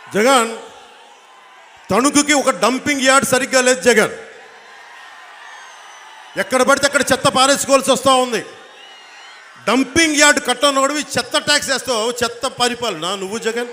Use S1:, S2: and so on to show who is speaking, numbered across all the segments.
S1: జగన్ తణుకుకి ఒక dumping yard సరిగ్గా లేదు జగన్ ఎక్కడ పడితే అక్కడ చెత్త పారేసుకోవాల్సి వస్తూ ఉంది డంపింగ్ యార్డ్ కట్టనోడివి చెత్త ట్యాక్స్ వేస్తావు చెత్త పరిపాలన నువ్వు జగన్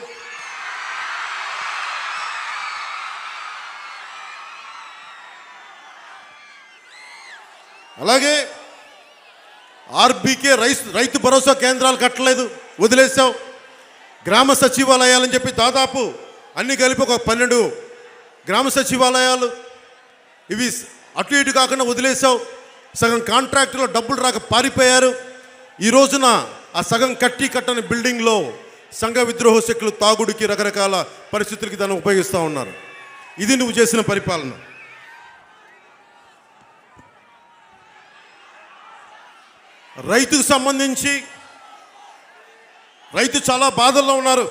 S1: అలాగే ఆర్బీకే రైస్ రైతు భరోసా కేంద్రాలు కట్టలేదు వదిలేసావు గ్రామ సచివాలయాలని చెప్పి దాదాపు అన్ని కలిపి ఒక పన్నెండు గ్రామ సచివాలయాలు ఇవి అటు ఇటు కాకుండా వదిలేసావు సగం కాంట్రాక్టులో డబ్బులు రాక పారిపోయారు ఈ రోజున ఆ సగం కట్టి కట్టని బిల్డింగ్లో సంఘ విద్రోహ శక్తులు తాగుడికి రకరకాల పరిస్థితులకి దాన్ని ఉపయోగిస్తూ ఉన్నారు ఇది నువ్వు చేసిన పరిపాలన రైతుకు సంబంధించి రైతు చాలా బాధల్లో ఉన్నారు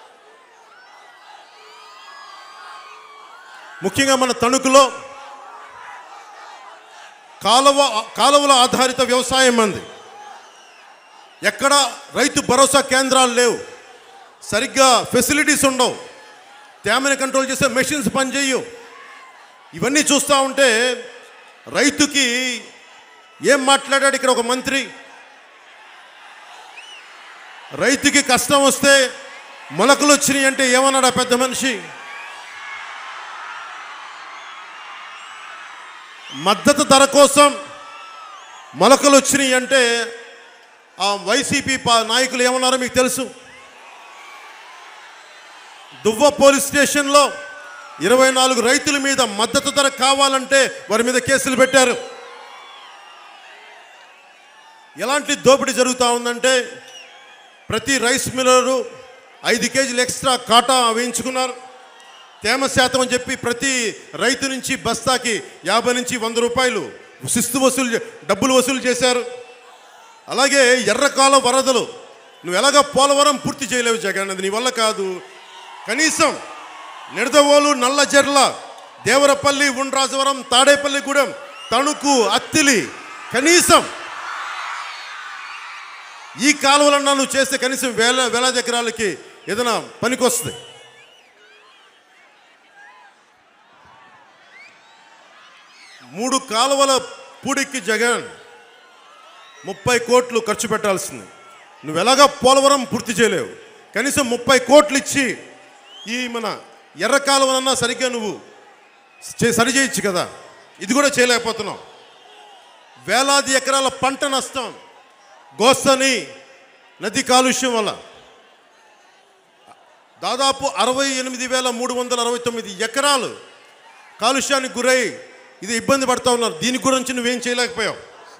S1: ముఖ్యంగా మన తణుకులో కాలువ కాలువల ఆధారిత వ్యవసాయం మంది ఎక్కడ రైతు భరోసా కేంద్రాలు లేవు సరిగ్గా ఫెసిలిటీస్ ఉండవు తేమని కంట్రోల్ చేసే మెషిన్స్ పనిచేయవు ఇవన్నీ చూస్తూ ఉంటే రైతుకి ఏం మాట్లాడాడు ఇక్కడ ఒక మంత్రి రైతుకి కష్టం వస్తే మొలకలు వచ్చినాయి అంటే ఏమన్నాడు ఆ పెద్ద మనిషి మద్దతు ధర కోసం మొలకలు వచ్చినాయి అంటే ఆ వైసీపీ పా- నాయకులు ఏమన్నారో మీకు తెలుసు దువ్వ పోలీస్ స్టేషన్లో ఇరవై నాలుగు రైతుల మీద మద్దతు ధర కావాలంటే వారి మీద కేసులు పెట్టారు ఎలాంటి దోపిడీ జరుగుతూ ఉందంటే ప్రతి రైస్ మిల్లరు ఐదు కేజీలు ఎక్స్ట్రా కాటా వేయించుకున్నారు తేమ శాతం అని చెప్పి ప్రతి రైతు నుంచి బస్తాకి యాభై నుంచి వంద రూపాయలు శిస్తు వసూలు చే- డబ్బులు వసూలు చేశారు అలాగే ఎర్రకాల వరదలు నువ్వు ఎలాగ పోలవరం పూర్తి చేయలేవు జగన్ అది నీ వల్ల కాదు కనీసం నిడదవోలు నల్లజర్ల దేవరపల్లి ఉండ్రాజవరం తాడేపల్లిగూడెం తణుకు అత్తిలి కనీసం ఈ కాలువలన్నా నువ్వు చేస్తే కనీసం వేల వేలాది ఎకరాలకి ఏదైనా పనికొస్తుంది మూడు కాలువల పూడికి జగన్ ముప్పై కోట్లు ఖర్చు పెట్టాల్సింది నువ్వు ఎలాగా పోలవరం పూర్తి చేయలేవు కనీసం ముప్పై కోట్లు ఇచ్చి ఈ మన ఎర్ర కాలువలన్నా సరిగ్గా నువ్వు చే- సరి చేయొచ్చు కదా ఇది కూడా చేయలేకపోతున్నావు వేలాది ఎకరాల పంట నష్టం గోస్తని నది కాలుష్యం వల్ల దాదాపు అరవై ఎనిమిది వేల మూడు వందల అరవై తొమ్మిది ఎకరాలు కాలుష్యానికి గురై ఇది ఇబ్బంది పడతా ఉన్నారు దీని గురించి నువ్వేం చేయలేకపోయావు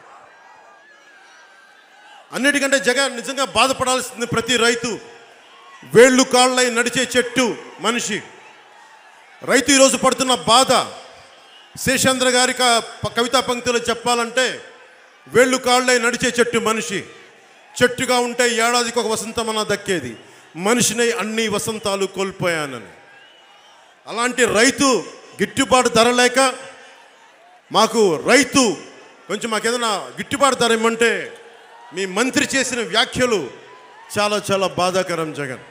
S1: అన్నిటికంటే జగన్ నిజంగా బాధపడాల్సింది ప్రతి రైతు వేళ్ళు కాళ్ళై నడిచే చెట్టు మనిషి రైతు ఈరోజు పడుతున్న బాధ శేషేంద్ర గారి క- ప- కవితా పంక్తిలో చెప్పాలంటే వేళ్ళు కాళ్ళై నడిచే చెట్టు మనిషి చెట్టుగా ఉంటే ఏడాదికి ఒక వసంతమన్నా దక్కేది మనిషిని అన్ని వసంతాలు కోల్పోయానని అలాంటి రైతు గిట్టుబాటు ధర లేక మాకు రైతు కొంచెం మాకేదైనా గిట్టుబాటు ధర ఇమ్మంటే మీ మంత్రి చేసిన వ్యాఖ్యలు చాలా చాలా బాధాకరం జగన్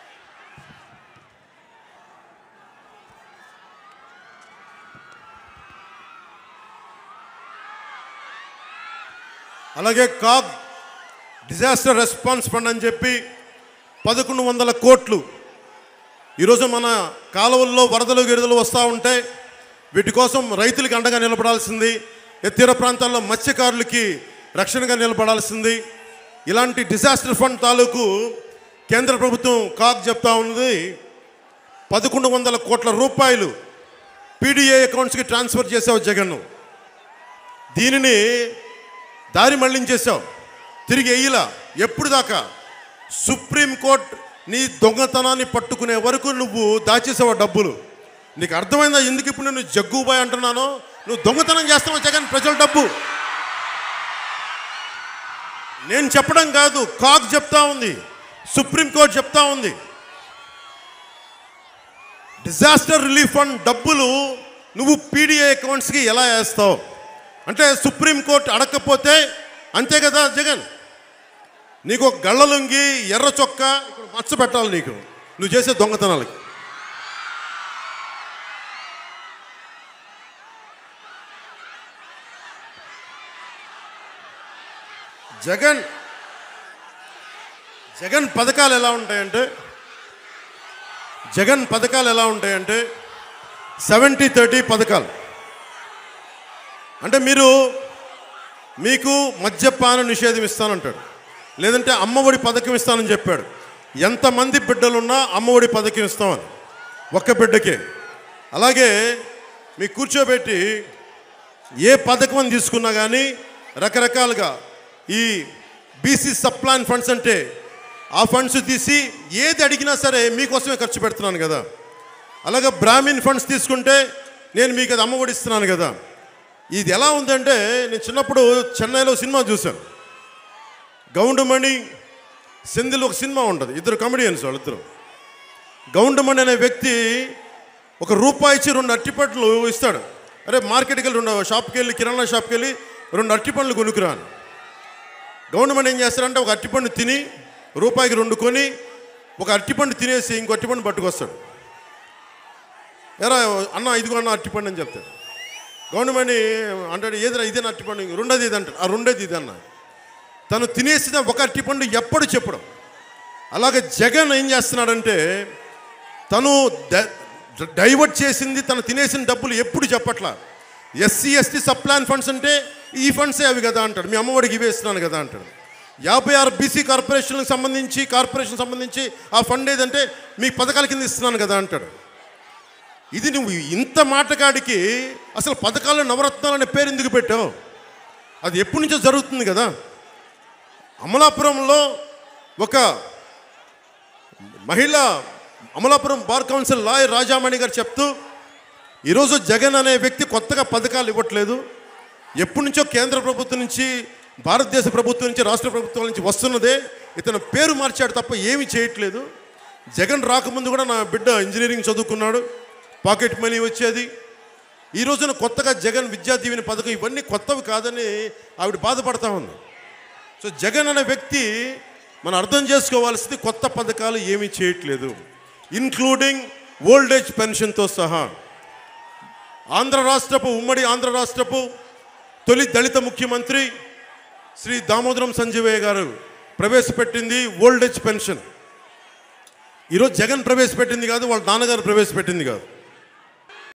S1: అలాగే కాగ్ డిజాస్టర్ రెస్పాన్స్ ఫండ్ అని చెప్పి పదకొండు వందల కోట్లు ఈరోజు మన కాలువల్లో వరదలు గిరదలు వస్తూ ఉంటే వీటి కోసం రైతులకి అండగా నిలబడాల్సింది ఎత్తీర ప్రాంతాల్లో మత్స్యకారులకి రక్షణగా నిలబడాల్సింది ఇలాంటి డిజాస్టర్ ఫండ్ తాలూకు కేంద్ర ప్రభుత్వం కాగ్ చెప్తా ఉన్నది పదకొండు వందల కోట్ల రూపాయలు పీడీఏ అకౌంట్స్కి ట్రాన్స్ఫర్ చేసావు జగన్ దీనిని దారి మళ్లించేశావు తిరిగి వేయలా ఎప్పుడు దాకా సుప్రీంకోర్టు నీ దొంగతనాన్ని పట్టుకునే వరకు నువ్వు దాచేసావు ఆ డబ్బులు నీకు అర్థమైందా ఎందుకు ఇప్పుడు నేను జగ్గుబాయ్ అంటున్నానో నువ్వు దొంగతనం చేస్తావు జగన్ ప్రజల డబ్బు నేను చెప్పడం కాదు కాక్ చెప్తా ఉంది సుప్రీంకోర్టు చెప్తా ఉంది డిజాస్టర్ రిలీఫ్ ఫండ్ డబ్బులు నువ్వు పీడీఏ అకౌంట్స్కి ఎలా వేస్తావు అంటే సుప్రీంకోర్టు అడగకపోతే అంతే కదా జగన్ నీకు ఒక గళ్ళలుంగి ఎర్ర చొక్కా ఇక్కడ మచ్చ పెట్టాలి నీకు నువ్వు చేసే దొంగతనాలకి జగన్ జగన్ పథకాలు ఎలా ఉంటాయంటే జగన్ పథకాలు ఎలా ఉంటాయంటే సెవెంటీ థర్టీ పథకాలు అంటే మీరు మీకు మద్యపాన నిషేధం ఇస్తానంటాడు లేదంటే అమ్మఒడి పథకం ఇస్తానని చెప్పాడు ఎంతమంది బిడ్డలున్నా అమ్మఒడి పథకం ఇస్తామని ఒక్క బిడ్డకే అలాగే మీకు కూర్చోబెట్టి ఏ పథకం అని తీసుకున్నా కానీ రకరకాలుగా ఈ బీసీ సప్లాన్ ఫండ్స్ అంటే ఆ ఫండ్స్ తీసి ఏది అడిగినా సరే మీకోసమే ఖర్చు పెడుతున్నాను కదా అలాగే బ్రాహ్మిన్ ఫండ్స్ తీసుకుంటే నేను మీకు అది అమ్మఒడి ఇస్తున్నాను కదా ఇది ఎలా ఉందంటే నేను చిన్నప్పుడు చెన్నైలో సినిమా చూశాను గౌండమణి సెంధిల్ ఒక సినిమా ఉంటుంది ఇద్దరు కమెడియన్స్ వాళ్ళిద్దరు గౌండమణి అనే వ్యక్తి ఒక రూపాయి ఇచ్చి రెండు అట్టిపట్లు ఇస్తాడు అరే మార్కెట్కి వెళ్ళి రెండు షాప్కి వెళ్ళి కిరాణా షాప్కి వెళ్ళి రెండు అట్టిపండ్లు కొనుక్కురా అని గవర్నమెంట్ ఏం చేస్తారంటే ఒక అట్టిపండు తిని రూపాయికి రెండు కొని ఒక అట్టిపండు తినేసి ఇంకో అట్టిపండు పట్టుకొస్తాడు ఎరా అన్న ఇదిగో అన్న అట్టిపండు అని చెప్తాడు గవర్నమెంట్ అంటాడు ఏదిరా ఇదే అట్టిపండు రెండోది ఇది అంటాడు ఆ రెండోది ఇది అన్న తను తినేసిన ఒక అట్టిపండు ఎప్పుడు చెప్పడం అలాగే జగన్ ఏం చేస్తున్నాడంటే తను డ- డైవర్ట్ చేసింది తను తినేసిన డబ్బులు ఎప్పుడు చెప్పట్లా ఎస్సీ ఎస్టీ సప్లాన్ ఫండ్స్ అంటే ఈ ఫండ్సే అవి కదా అంటాడు మీ అమ్మఒడికి ఇవే ఇస్తున్నాను కదా అంటాడు యాభై ఆరు బీసీ కార్పొరేషన్లకు సంబంధించి కార్పొరేషన్ సంబంధించి ఆ ఫండ్ ఏదంటే మీ పథకాల కింద ఇస్తున్నాను కదా అంటాడు ఇది నువ్వు ఇంత మాటకాడికి అసలు పథకాలు నవరత్నాలు అనే పేరు ఎందుకు పెట్టావు అది ఎప్పటి నుంచో జరుగుతుంది కదా అమలాపురంలో ఒక మహిళ Amalapuram bar council lawyer Rajamani garu చెప్తూ ఈరోజు జగన్ అనే వ్యక్తి కొత్తగా పథకాలు ఇవ్వట్లేదు ఎప్పటి నుంచో కేంద్ర ప్రభుత్వం నుంచి భారతదేశ ప్రభుత్వం నుంచి రాష్ట్ర ప్రభుత్వం నుంచి వస్తున్నదే ఇతను పేరు మార్చాడు తప్ప ఏమీ చేయట్లేదు జగన్ రాకముందు కూడా నా బిడ్డ ఇంజనీరింగ్ చదువుకున్నాడు పాకెట్ మనీ వచ్చేది ఈ రోజున కొత్తగా జగన్ విద్యా దీవెన పథకం ఇవన్నీ కొత్తవి కాదని ఆవిడ బాధపడతా ఉంది సో జగన్ అనే వ్యక్తి మనం అర్థం చేసుకోవాల్సింది కొత్త పథకాలు ఏమీ చేయట్లేదు ఇన్క్లూడింగ్ ఓల్డ్ ఏజ్ పెన్షన్తో సహా ఆంధ్ర రాష్ట్రపు ఉమ్మడి ఆంధ్ర రాష్ట్రపు తొలి దళిత ముఖ్యమంత్రి శ్రీ దామోదరం సంజీవయ్య గారు ప్రవేశపెట్టింది ఓల్డ్ ఏజ్ పెన్షన్ ఈరోజు జగన్ ప్రవేశపెట్టింది కాదు వాళ్ళ నాన్నగారు ప్రవేశపెట్టింది కాదు